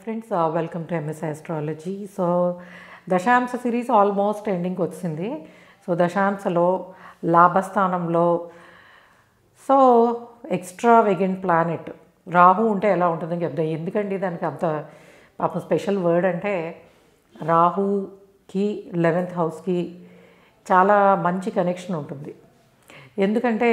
friends welcome to MS astrology so దశాంశ series almost ఎండింగ్కి వచ్చింది సో దశాంశలో లాభస్థానంలో సో ఎక్స్ట్రా వెగెంట్ ప్లానెట్ రాహు ఉంటే ఎలా ఉంటుందని చెప్తాం ఎందుకండి దానికి అంత పాపం స్పెషల్ వర్డ్ అంటే రాహుకి లెవెన్త్ హౌస్కి చాలా మంచి కనెక్షన్ ఉంటుంది ఎందుకంటే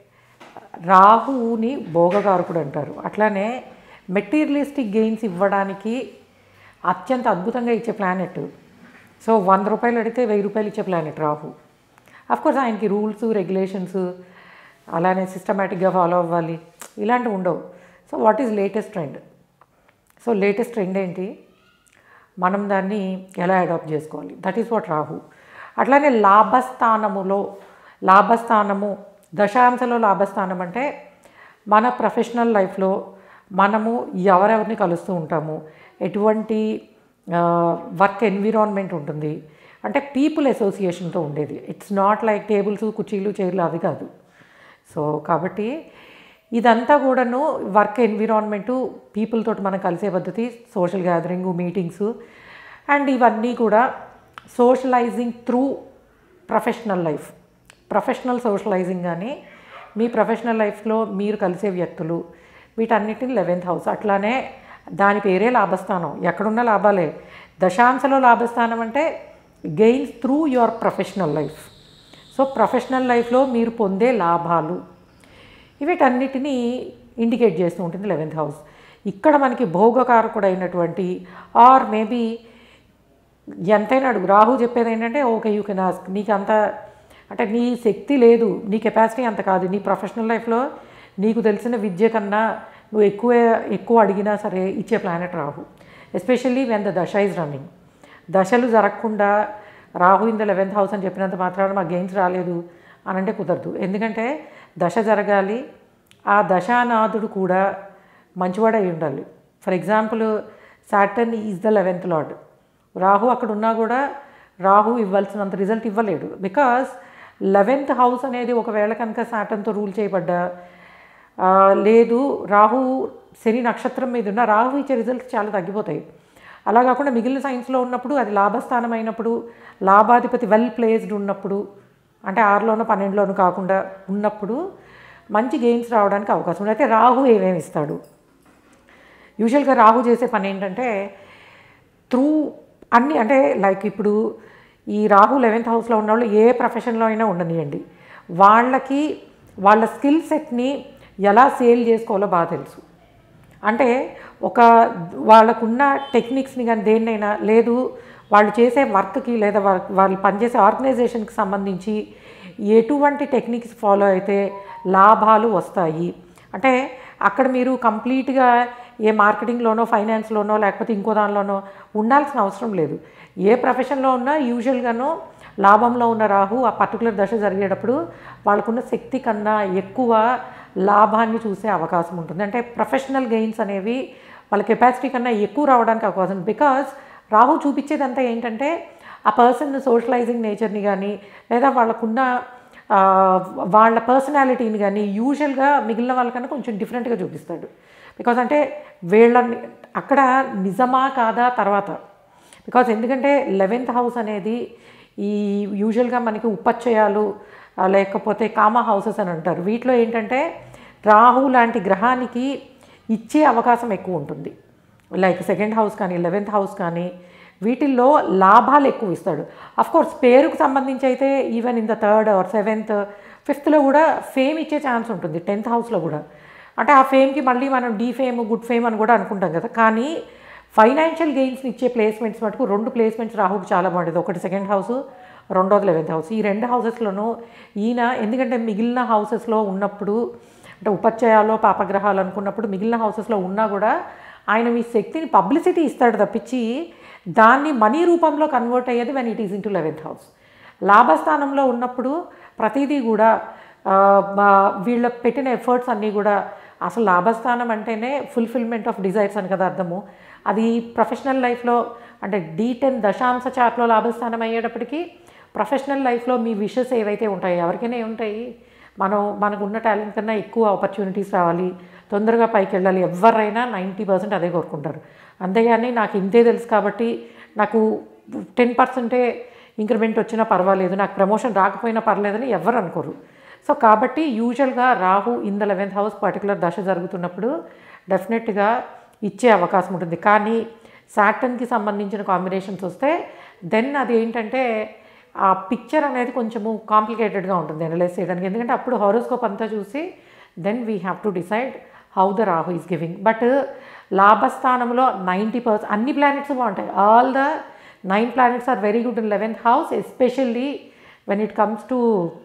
రాహుని భోగకారకుడు అంటారు అట్లానే మెటీరియలిస్టిక్ గెయిన్స్ ఇవ్వడానికి అత్యంత అద్భుతంగా ఇచ్చే ప్లానెట్ సో వంద రూపాయలు అడిగితే వెయ్యి రూపాయలు ఇచ్చే ప్లానెట్ రాహు కోర్స్ ఆయనకి రూల్స్ రెగ్యులేషన్స్ అలానే సిస్టమేటిక్గా ఫాలో అవ్వాలి ఇలాంటివి ఉండవు so what is latest trend so latest trend ఏంటి మనం దాన్ని ఎలా అడాప్ట్ చేసుకోవాలి దట్ ఈస్ వాట్ రాహు అట్లానే లాభస్థానములో లాభస్థానము దశాంశలో లాభస్థానం అంటే మన ప్రొఫెషనల్ లైఫ్లో మనము ఎవరెవరిని కలుస్తూ ఉంటాము ఎటువంటి వర్క్ ఎన్విరాన్మెంట్ ఉంటుంది అంటే పీపుల్ అసోసియేషన్తో ఉండేది ఇట్స్ నాట్ లైక్ టేబుల్స్ కుర్చీలు చైర్లు అవి కాదు సో కాబట్టి ఇదంతా కూడాను వర్క్ ఎన్విరాన్మెంటు పీపుల్ తోటి మనం కలిసే పద్ధతి సోషల్ గ్యాదరింగ్ మీటింగ్స్ అండ్ ఇవన్నీ కూడా socializing through professional life professional socializing కానీ మీ ప్రొఫెషనల్ లైఫ్లో మీరు కలిసే వ్యక్తులు వీటన్నిటిని లెవెన్త్ హౌస్ అట్లానే దాని పేరే లాభస్థానం ఎక్కడున్న లాభాలే దశాంశలో లాభస్థానం అంటే gains through your professional life so professional లైఫ్లో మీరు పొందే లాభాలు వీటన్నిటినీ ఇండికేట్ చేస్తూ ఉంటుంది లెవెన్త్ హౌస్ ఇక్కడ మనకి భోగకారకుడైనటువంటి ఆర్ మేబీ ఎంతైనా అడుగు రాహు చెప్పేది ఏంటంటే ఓకే యూ కెన్ ఆస్క్ నీకు అంత అంటే నీ శక్తి లేదు నీ కెపాసిటీ అంత కాదు నీ ప్రొఫెషనల్ లైఫ్లో నీకు తెలిసిన విద్య కన్నా నువ్వు ఎక్కువ ఎక్కువ అడిగినా సరే ఇచ్చే planet Rahu especially when the dasha is running దశలు జరగకుండా Rahu in the eleventh house అని చెప్పినంత మాత్రాన మాకు గెయిన్స్ రాలేదు అని అంటే కుదరదు ఎందుకంటే దశ జరగాలి ఆ దశానాథుడు కూడా మంచివాడై ఉండాలి for example Saturn is the eleventh lord Rahu అక్కడ ఉన్నా కూడా రాహు ఇవ్వాల్సినంత రిజల్ట్ ఇవ్వలేడు బికాస్ లెవెన్త్ హౌస్ అనేది ఒకవేళ కనుక సాటన్తో రూల్ చేయబడ్డా లేదు రాహు శని నక్షత్రం మీద ఉన్న రాహు ఇచ్చే రిజల్ట్స్ చాలా తగ్గిపోతాయి అలా కాకుండా మిగిలిన సైన్స్లో ఉన్నప్పుడు అది లాభస్థానం అయినప్పుడు లాభాధిపతి వెల్ ప్లేస్డ్ ఉన్నప్పుడు అంటే ఆరులోనూ పన్నెండులోనూ కాకుండా ఉన్నప్పుడు మంచి గెయిన్స్ రావడానికి అవకాశం ఉంది అయితే రాహు ఏమేమి ఇస్తాడు యూజువల్గా రాహు చేసే పని ఏంటంటే త్రూ అన్ని అంటే లైక్ ఇప్పుడు ఈ రాహు లెవెన్త్ హౌస్లో ఉన్న వాళ్ళు ఏ ప్రొఫెషన్లో అయినా ఉండనియండి వాళ్ళకి వాళ్ళ స్కిల్ సెట్ని ఎలా సేల్ చేసుకోవాలో బాగా తెలుసు అంటే ఒక వాళ్ళకున్న టెక్నిక్స్ని కానీ దేన్నైనా లేదు వాళ్ళు చేసే వర్క్కి లేదా వాళ్ళు పనిచేసే ఆర్గనైజేషన్కి సంబంధించి ఎటువంటి టెక్నిక్స్ ఫాలో అయితే లాభాలు వస్తాయి అంటే అక్కడ మీరు కంప్లీట్గా ఏ మార్కెటింగ్లోనో ఫైనాన్స్లోనో లేకపోతే ఇంకో దానిలోనో ఉండాల్సిన అవసరం లేదు ఏ ప్రొఫెషన్లో ఉన్నా యూజువల్గానో లాభంలో ఉన్న రాహు ఆ పర్టికులర్ దశ జరిగేటప్పుడు వాళ్ళకున్న శక్తి కన్నా ఎక్కువ లాభాన్ని చూసే అవకాశం ఉంటుంది అంటే ప్రొఫెషనల్ గెయిన్స్ అనేవి వాళ్ళ కెపాసిటీ కన్నా ఎక్కువ రావడానికి అవకాశం బికాజ్ రాహు చూపించేదంతా ఏంటంటే ఆ పర్సన్ సోషలైజింగ్ నేచర్ని కానీ లేదా వాళ్ళకున్న వాళ్ళ పర్సనాలిటీని కానీ యూజువల్గా మిగిలిన వాళ్ళకన్నా కొంచెం డిఫరెంట్గా చూపిస్తాడు బికాజ్ అంటే వీళ్ళని అక్కడ నిజమా కాదా తర్వాత బికాజ్ ఎందుకంటే లెవెన్త్ హౌస్ అనేది ఈ యూజువల్గా మనకి ఉపచ్చయాలు లేకపోతే కామ హౌసెస్ అని అంటారు వీటిలో ఏంటంటే రాహు లాంటి గ్రహానికి ఇచ్చే అవకాశం ఎక్కువ ఉంటుంది లైక్ సెకండ్ హౌస్ కానీ లెవెన్త్ హౌస్ కానీ వీటిల్లో లాభాలు ఎక్కువ ఇస్తాడు కోర్స్ పేరుకు సంబంధించి అయితే even in the third or seventh ఫిఫ్త్లో కూడా ఫేమ్ ఇచ్చే ఛాన్స్ ఉంటుంది టెన్త్ హౌస్లో కూడా అంటే ఆ ఫేమ్కి మళ్ళీ మనం డీ ఫేమ్ గుడ్ ఫేమ్ అని కూడా అనుకుంటాం కదా కానీ ఫైనాన్షియల్ గెయిన్స్ని ఇచ్చే ప్లేస్మెంట్స్ మటుకు రెండు ప్లేస్మెంట్స్ రాహుకి చాలా బాగుండేది ఒకటి సెకండ్ హౌస్ రెండోది లెవెన్త్ హౌస్ ఈ రెండు హౌసెస్లోనూ ఈయన ఎందుకంటే మిగిలిన హౌసెస్లో ఉన్నప్పుడు అంటే ఉపచ్చయాలో పాపగ్రహాలు అనుకున్నప్పుడు మిగిలిన హౌసెస్లో ఉన్నా కూడా ఆయన మీ శక్తిని పబ్లిసిటీ ఇస్తాడు తప్పించి దాన్ని మనీ రూపంలో కన్వర్ట్ అయ్యేది when it is in to eleventh house లాభస్థానంలో ఉన్నప్పుడు ప్రతిదీ కూడా వీళ్ళ పెట్టిన ఎఫర్ట్స్ అన్నీ కూడా అసలు లాభస్థానం అంటేనే ఫుల్ఫిల్మెంట్ ఆఫ్ డిజైర్స్ అని కదా అర్థము అది ప్రొఫెషనల్ లైఫ్లో అంటే డీ టెన్ దశాంశ చార్ట్లో లాభస్థానం అయ్యేటప్పటికీ ప్రొఫెషనల్ లైఫ్లో మీ విషెస్ ఏవైతే ఉంటాయో ఎవరికైనా ఉంటాయి మనం మనకు ఉన్న టాలెంట్ కన్నా ఎక్కువ ఆపర్చునిటీస్ రావాలి తొందరగా పైకి వెళ్ళాలి ఎవరైనా నైంటీ పర్సెంట్ అదే కోరుకుంటారు అంతేగాని నాకు ఇంతే తెలుసు కాబట్టి నాకు టెన్ పర్సెంటే ఇంక్రిమెంట్ వచ్చినా పర్వాలేదు నాకు ప్రమోషన్ రాకపోయినా పర్లేదని ఎవరు అనుకోరు సో కాబట్టి యూజువల్గా Rahu in the eleventh house particular దశ జరుగుతున్నప్పుడు డెఫినెట్గా ఇచ్చే అవకాశం ఉంటుంది కానీ సాటన్కి సంబంధించిన కాంబినేషన్స్ వస్తే దెన్ అది ఏంటంటే ఆ పిక్చర్ అనేది కొంచెము కాంప్లికేటెడ్గా ఉంటుంది అనలైజ్ చేయడానికి ఎందుకంటే అప్పుడు హారోస్కోప్ అంతా చూసి then we have to decide how the Rahu is giving but లాభస్థానంలో నైంటీ పర్సెంట్ అన్ని ప్లానెట్స్ బాగుంటాయి all the nine planets are very good in eleventh house especially when it comes to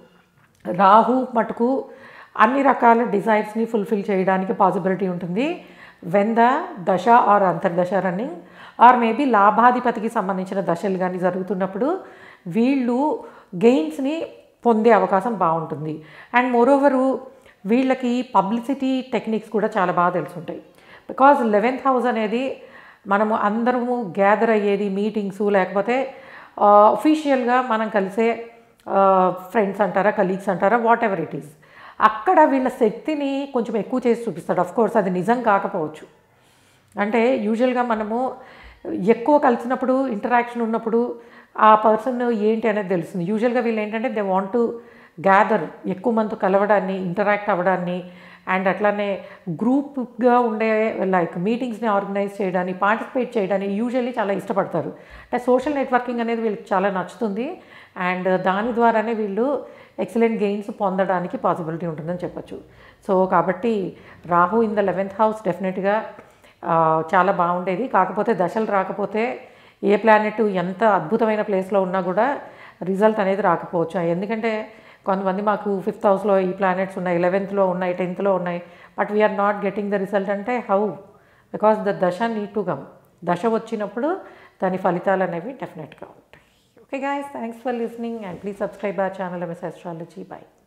Rahu మటుకు అన్ని రకాల డిజైర్స్ని ఫుల్ఫిల్ చేయడానికి పాసిబిలిటీ ఉంటుంది వెన్ ద దశ ఆర్ అంతర్దశ రన్నింగ్ ఆర్ మేబీ లాభాధిపతికి సంబంధించిన దశలు కానీ జరుగుతున్నప్పుడు వీళ్ళు గెయిన్స్ని పొందే అవకాశం బాగుంటుంది అండ్ మోరోవరు వీళ్ళకి పబ్లిసిటీ టెక్నిక్స్ కూడా చాలా బాగా తెలుసుంటాయి బికాజ్ లెవెన్త్ హౌస్ అనేది మనము అందరము గ్యాదర్ అయ్యేది మీటింగ్స్ లేకపోతే అఫీషియల్గా మనం కలిసే ఫ్రెండ్స్ అంటారా కలీగ్స్ అంటారా వాట్ ఎవర్ ఇట్ ఈస్ అక్కడ వీళ్ళ శక్తిని కొంచెం ఎక్కువ చేసి చూపిస్తాడు అఫ్ కోర్స్ అది నిజం కాకపోవచ్చు అంటే యూజువల్గా మనము ఎక్కువ కలిసినప్పుడు ఇంటరాక్షన్ ఉన్నప్పుడు ఆ పర్సన్ ఏంటి అనేది తెలుస్తుంది యూజువల్గా వీళ్ళు ఏంటంటే దే వాంట్ టు గ్యాదర్ ఎక్కువ మంది కలవడాన్ని ఇంటరాక్ట్ అవ్వడాన్ని అండ్ అట్లానే గ్రూప్గా ఉండే లైక్ మీటింగ్స్ని ఆర్గనైజ్ చేయడాన్ని పార్టిసిపేట్ చేయడాన్ని యూజువల్లీ చాలా ఇష్టపడతారు అంటే సోషల్ నెట్వర్కింగ్ అనేది వీళ్ళకి చాలా నచ్చుతుంది అండ్ దాని ద్వారానే వీళ్ళు ఎక్సలెంట్ గెయిన్స్ పొందడానికి పాసిబిలిటీ ఉంటుందని చెప్పొచ్చు సో కాబట్టి Rahu in the eleventh house డెఫినెట్గా చాలా బాగుండేది కాకపోతే దశలు రాకపోతే ఏ ప్లానెట్ ఎంత అద్భుతమైన ప్లేస్లో ఉన్నా కూడా రిజల్ట్ అనేది రాకపోవచ్చు ఎందుకంటే కొంతమంది మాకు ఫిఫ్త్ హౌస్లో ఈ ప్లానెట్స్ ఉన్నాయి లెవెన్త్లో ఉన్నాయి టెన్త్లో ఉన్నాయి but we are not getting the result అంటే హౌ బికాస్ ద దశ నీడ్ టు గమ్ దశ వచ్చినప్పుడు దాని ఫలితాలు అనేవి డెఫినెట్గా ఉంటాయి okay guys thanks for listening and please subscribe our channel MS astrology by